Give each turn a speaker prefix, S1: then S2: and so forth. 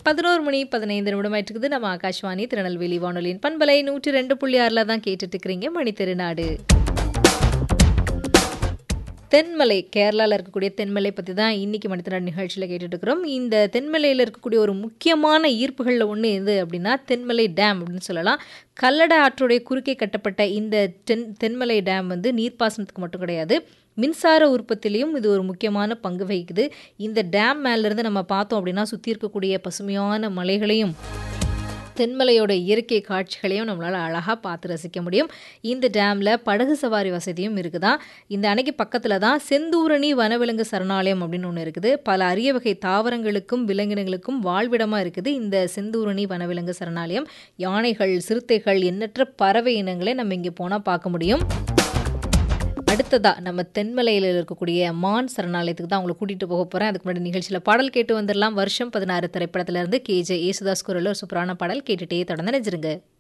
S1: பதினோரு மணி பதினைந்து நிமிடமாயிட்டு இருக்குது நம்ம ஆகாஷ்வாணி திருநெல்வேலி வானொலியின் பண்பலை நூற்றி ரெண்டு புள்ளி ஆறில் தான் கேட்டுட்டு இருக்கிறீங்க மணி திருநாடு தென்மலை கேரளாவில் இருக்கக்கூடிய தென்மலை பற்றி தான் இன்றைக்கி மனிதநாடு நிகழ்ச்சியில் கேட்டுட்டு இருக்கிறோம் இந்த தென்மலையில் இருக்கக்கூடிய ஒரு முக்கியமான ஈர்ப்புகளில் ஒன்று எது அப்படின்னா தென்மலை டேம் அப்படின்னு சொல்லலாம் கல்லட ஆற்றுடைய குறுக்கே கட்டப்பட்ட இந்த தென் தென்மலை டேம் வந்து நீர்ப்பாசனத்துக்கு மட்டும் கிடையாது மின்சார உற்பத்திலையும் இது ஒரு முக்கியமான பங்கு வகிக்குது இந்த டேம் மேலேருந்து நம்ம பார்த்தோம் அப்படின்னா சுற்றி இருக்கக்கூடிய பசுமையான மலைகளையும் தென்மலையோட இயற்கை காட்சிகளையும் நம்மளால் அழகாக பார்த்து ரசிக்க முடியும் இந்த டேமில் படகு சவாரி வசதியும் இருக்குதான் இந்த அணைக்கு பக்கத்தில் தான் செந்தூரணி வனவிலங்கு சரணாலயம் அப்படின்னு ஒன்று இருக்குது பல அரிய வகை தாவரங்களுக்கும் விலங்கினங்களுக்கும் வாழ்விடமாக இருக்குது இந்த செந்தூரணி வனவிலங்கு சரணாலயம் யானைகள் சிறுத்தைகள் எண்ணற்ற பறவை இனங்களை நம்ம இங்கே போனால் பார்க்க முடியும் அடுத்ததா நம்ம தென்மலையில் இருக்கக்கூடிய மான் சரணாலயத்துக்கு தான் உங்களை கூட்டிகிட்டு போக போகிறேன் அதுக்கு முன்னாடி நிகழ்ச்சியில் பாடல் கேட்டு வந்துடலாம் வருஷம் பதினாறு திரைப்படத்திலிருந்து கே ஜே ஏசுதாஸ் குரல் ஒரு சூப்பரான பாடல் கேட்டுட்டே தொடர்ந்து நினைச்சிருங்க